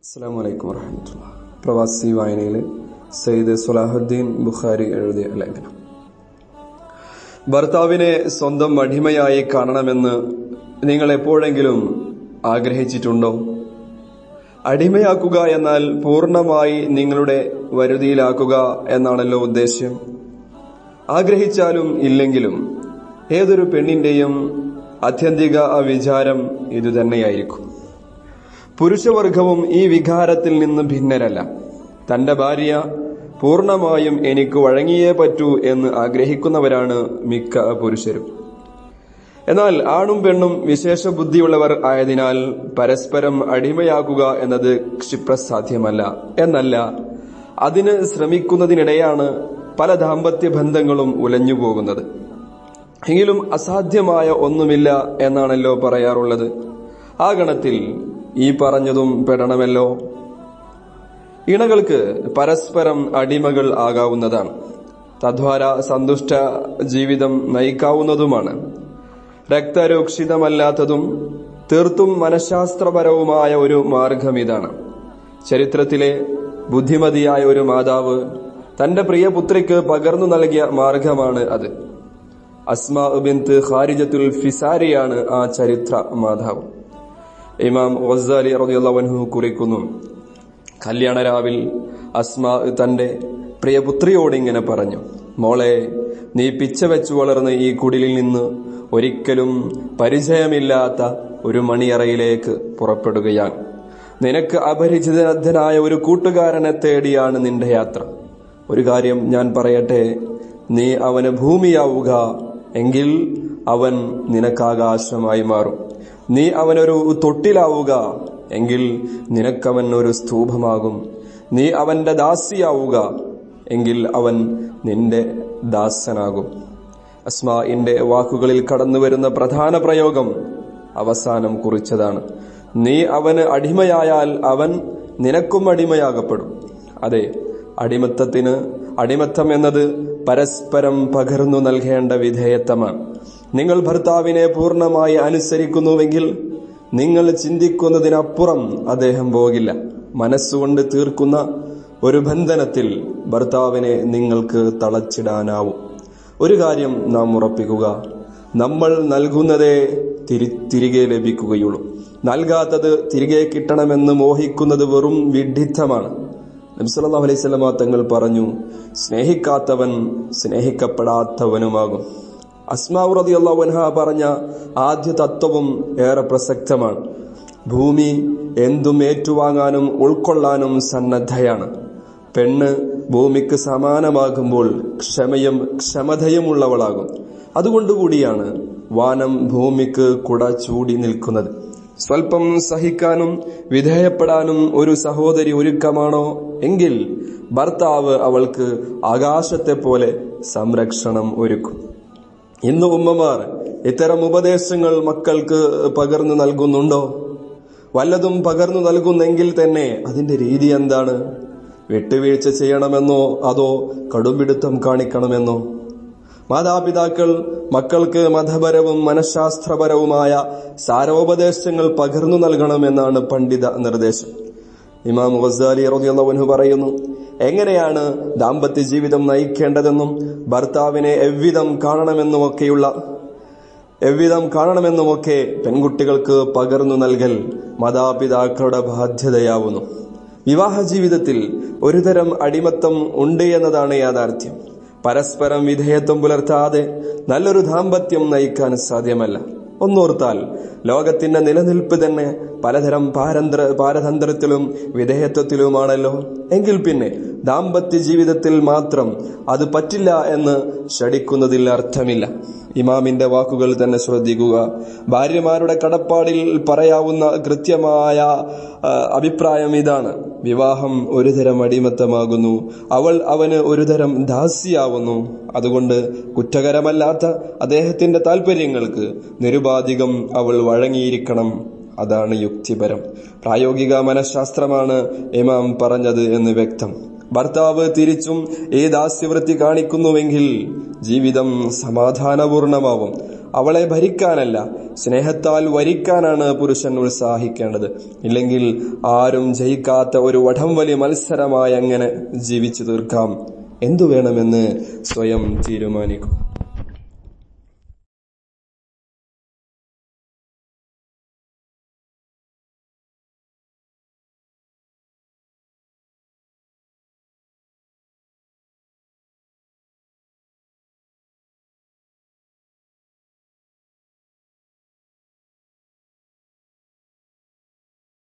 അസ്സാം വലൈക്കും വറഹമത്തുള്ള പ്രവാസി വായനയിൽ സയ്യിദ് സുലാഹുദ്ദീൻ ബുഖാരി എഴുതിയ ലേഖനം ഭർത്താവിനെ സ്വന്തം അടിമയായി കാണണമെന്ന് നിങ്ങൾ എപ്പോഴെങ്കിലും ആഗ്രഹിച്ചിട്ടുണ്ടോ അടിമയാക്കുക എന്നാൽ പൂർണ്ണമായി നിങ്ങളുടെ വരുതിയിലാക്കുക എന്നാണല്ലോ ഉദ്ദേശ്യം ആഗ്രഹിച്ചാലും ഇല്ലെങ്കിലും ഏതൊരു പെണ്ണിന്റെയും ആത്യന്തിക വിചാരം ഇതുതന്നെയായിരിക്കും പുരുഷവർഗവും ഈ വികാരത്തിൽ നിന്ന് ഭിന്നരല്ല തന്റെ ഭാര്യ പൂർണ്ണമായും എനിക്ക് വഴങ്ങിയേ പറ്റൂ എന്ന് ആഗ്രഹിക്കുന്നവരാണ് മിക്ക പുരുഷരും എന്നാൽ ആണും പെണ്ണും വിശേഷ ബുദ്ധിയുള്ളവർ ആയതിനാൽ പരസ്പരം അടിമയാക്കുക എന്നത് ക്ഷിപ്രസാധ്യമല്ല എന്നല്ല അതിന് ശ്രമിക്കുന്നതിനിടെയാണ് പല ദാമ്പത്യ ബന്ധങ്ങളും ഉലഞ്ഞുപോകുന്നത് എങ്കിലും അസാധ്യമായ ഒന്നുമില്ല എന്നാണല്ലോ പറയാറുള്ളത് ആ ഗണത്തിൽ ഈ പറഞ്ഞതും പെടണമല്ലോ ഇണകൾക്ക് പരസ്പരം അടിമകൾ ആകാവുന്നതാണ് തദ്വാര സന്തുഷ്ട ജീവിതം നയിക്കാവുന്നതുമാണ് രക്തരൂക്ഷിതമല്ലാത്തതും തീർത്തും മനഃശാസ്ത്രപരവുമായ ഒരു മാർഗം ഇതാണ് ചരിത്രത്തിലെ ബുദ്ധിമതിയായ ഒരു മാതാവ് തന്റെ പ്രിയപുത്രിക്ക് പകർന്നു നൽകിയ മാർഗമാണ് അത് അസ്മാ ബിന്ത് ഖാരിജത്തുൽ ഫിസാരിയാണ് ആ ചരിത്ര മാതാവ് ഇമാം ഗസാലി റളിയല്ലാഹു കുറിക്കുന്നു കല്യാണ രാവിൽ അസ്മാ തന്റെ പ്രിയപുത്രിയോട് ഇങ്ങനെ പറഞ്ഞു മോളെ നീ പിച്ച വെച്ചു വളർന്ന് ഈ കുടിലിൽ നിന്ന് ഒരിക്കലും പരിചയമില്ലാത്ത ഒരു മണിയറയിലേക്ക് പുറപ്പെടുകയാണ് നിനക്ക് അപരിചിതനായ ഒരു കൂട്ടുകാരനെ തേടിയാണ് നിന്റെ യാത്ര ഒരു കാര്യം ഞാൻ പറയട്ടെ നീ അവന് ഭൂമിയാവുക എങ്കിൽ അവൻ നിനക്കാകാശമായി മാറും നീ അവനൊരു തൊട്ടിലാവുക എങ്കിൽ നിനക്കവൻ ഒരു സ്തൂപമാകും നീ അവന്റെ ദാസിയാവുക എങ്കിൽ അവൻ നിന്റെ ദാസനാകും അസ്മാഇന്റെ വാക്കുകളിൽ കടന്നു വരുന്ന പ്രധാന പ്രയോഗം അവസാനം കുറിച്ചതാണ് നീ അവന് അടിമയായാൽ അവൻ നിനക്കും അടിമയാകപ്പെടും അതെ അടിമത്തത്തിന് അടിമത്തം എന്നത് പരസ്പരം പകർന്നു നൽകേണ്ട വിധേയത്വമാണ് നിങ്ങൾ ഭർത്താവിനെ പൂർണ്ണമായി അനുസരിക്കുന്നുവെങ്കിൽ നിങ്ങൾ ചിന്തിക്കുന്നതിനപ്പുറം അദ്ദേഹം പോകില്ല മനസ്സുകൊണ്ട് തീർക്കുന്ന ഒരു ബന്ധനത്തിൽ ഭർത്താവിനെ നിങ്ങൾക്ക് തളച്ചിടാനാവും ഒരു കാര്യം നാം ഉറപ്പിക്കുക നമ്മൾ നൽകുന്നതേ തിരി തിരികെ ലഭിക്കുകയുള്ളൂ നൽകാത്തത് തിരികെ കിട്ടണമെന്ന് മോഹിക്കുന്നത് വെറും വിഡിത്തമാണ് നബ്സല്ലാ അലൈഹി സ്വലമ തങ്ങൾ പറഞ്ഞു സ്നേഹിക്കാത്തവൻ സ്നേഹിക്കപ്പെടാത്തവനുമാകും അസ്മാവ് റതി അള്ളാഹുൻഹ പറഞ്ഞ ആദ്യ തത്വവും ഏറെ പ്രസക്തമാണ് ഭൂമി എന്തും ഏറ്റുവാങ്ങാനും ഉൾക്കൊള്ളാനും സന്നദ്ധയാണ് പെണ്ണ് ഭൂമിക്ക് സമാനമാകുമ്പോൾ ക്ഷമയും ക്ഷമതയുമുള്ളവളാകും അതുകൊണ്ടുകൂടിയാണ് വാനം ഭൂമിക്ക് കുട ചൂടി നിൽക്കുന്നത് സ്വൽപ്പം സഹിക്കാനും വിധേയപ്പെടാനും ഒരു സഹോദരി ഒരുക്കമാണോ എങ്കിൽ ഭർത്താവ് അവൾക്ക് ആകാശത്തെ പോലെ സംരക്ഷണം ഒരുക്കും ഇന്ന് ഉമ്മമാർ ഇത്തരം ഉപദേശങ്ങൾ മക്കൾക്ക് പകർന്നു നൽകുന്നുണ്ടോ വല്ലതും പകർന്നു നൽകുന്നെങ്കിൽ തന്നെ അതിന്റെ രീതി എന്താണ് വിട്ടുവീഴ്ച ചെയ്യണമെന്നോ അതോ കടുംപിടുത്തം കാണിക്കണമെന്നോ മാതാപിതാക്കൾ മക്കൾക്ക് മതപരവും മനഃശാസ്ത്രപരവുമായ സാരോപദേശങ്ങൾ പകർന്നു നൽകണമെന്നാണ് പണ്ഡിത നിർദ്ദേശം ഇമാം ഗസാലി റളിയല്ലാഹു പറയുന്നു എങ്ങനെയാണ് ദാമ്പത്യ ജീവിതം നയിക്കേണ്ടതെന്നും ഭർത്താവിനെ എவ்விதം കാണണമെന്നുമൊക്കെയുള്ള എவ்விதം കാണണമെന്നുമൊക്കെ പെൺകുട്ടികൾക്ക് പകർന്നു നൽകൽ മാതാപിതാക്കളുടെ ബാധ്യതയാവുന്നു വിവാഹ ജീവിതത്തിൽ ഒരുതരം അടിമത്തം ഉണ്ട് എന്നതാണ് യാഥാർത്ഥ്യം പരസ്പരം വിധേയത്വം പുലർത്താതെ നല്ലൊരു ദാമ്പത്യം നയിക്കാൻ സാധ്യമല്ല ഒന്നോർത്താൽ ലോകത്തിന്റെ നിലനിൽപ്പ് തന്നെ പലതരം പാരന്ത്ര പാരതന്ത്രത്തിലും വിധേയത്വത്തിലുമാണല്ലോ എങ്കിൽ പിന്നെ ദാമ്പത്യ ജീവിതത്തിൽ മാത്രം അത് പറ്റില്ല എന്ന് ഷടിക്കുന്നതിൽ അർത്ഥമില്ല ഇമാമിന്റെ വാക്കുകൾ തന്നെ ശ്രദ്ധിക്കുക ഭാര്യമാരുടെ കടപ്പാടിൽ പറയാവുന്ന കൃത്യമായ അഭിപ്രായം ഇതാണ് വിവാഹം ഒരുതരം അടിമത്തമാകുന്നു അവൾ അവന് ഒരുതരം ദാസിയാവുന്നു അതുകൊണ്ട് കുറ്റകരമല്ലാത്ത അദ്ദേഹത്തിന്റെ താല്പര്യങ്ങൾക്ക് നിരുപാധികം അവൾ വഴങ്ങിയിരിക്കണം അതാണ് യുക്തിപരം പ്രായോഗിക മനഃശാസ്ത്രമാണ് ഇമാം പറഞ്ഞത് എന്ന് വ്യക്തം ഭർത്താവ് തിരിച്ചും ഈ ദാസ്യവൃത്തി കാണിക്കുന്നുവെങ്കിൽ ജീവിതം സമാധാനപൂർണമാവും അവളെ ഭരിക്കാനല്ല സ്നേഹത്താൽ വരിക്കാനാണ് പുരുഷൻ ഉത്സാഹിക്കേണ്ടത് ഇല്ലെങ്കിൽ ആരും ജയിക്കാത്ത ഒരു വടംവലി മത്സരമായി അങ്ങനെ ജീവിച്ചു തീർക്കാം എന്തു വേണമെന്ന് സ്വയം തീരുമാനിക്കും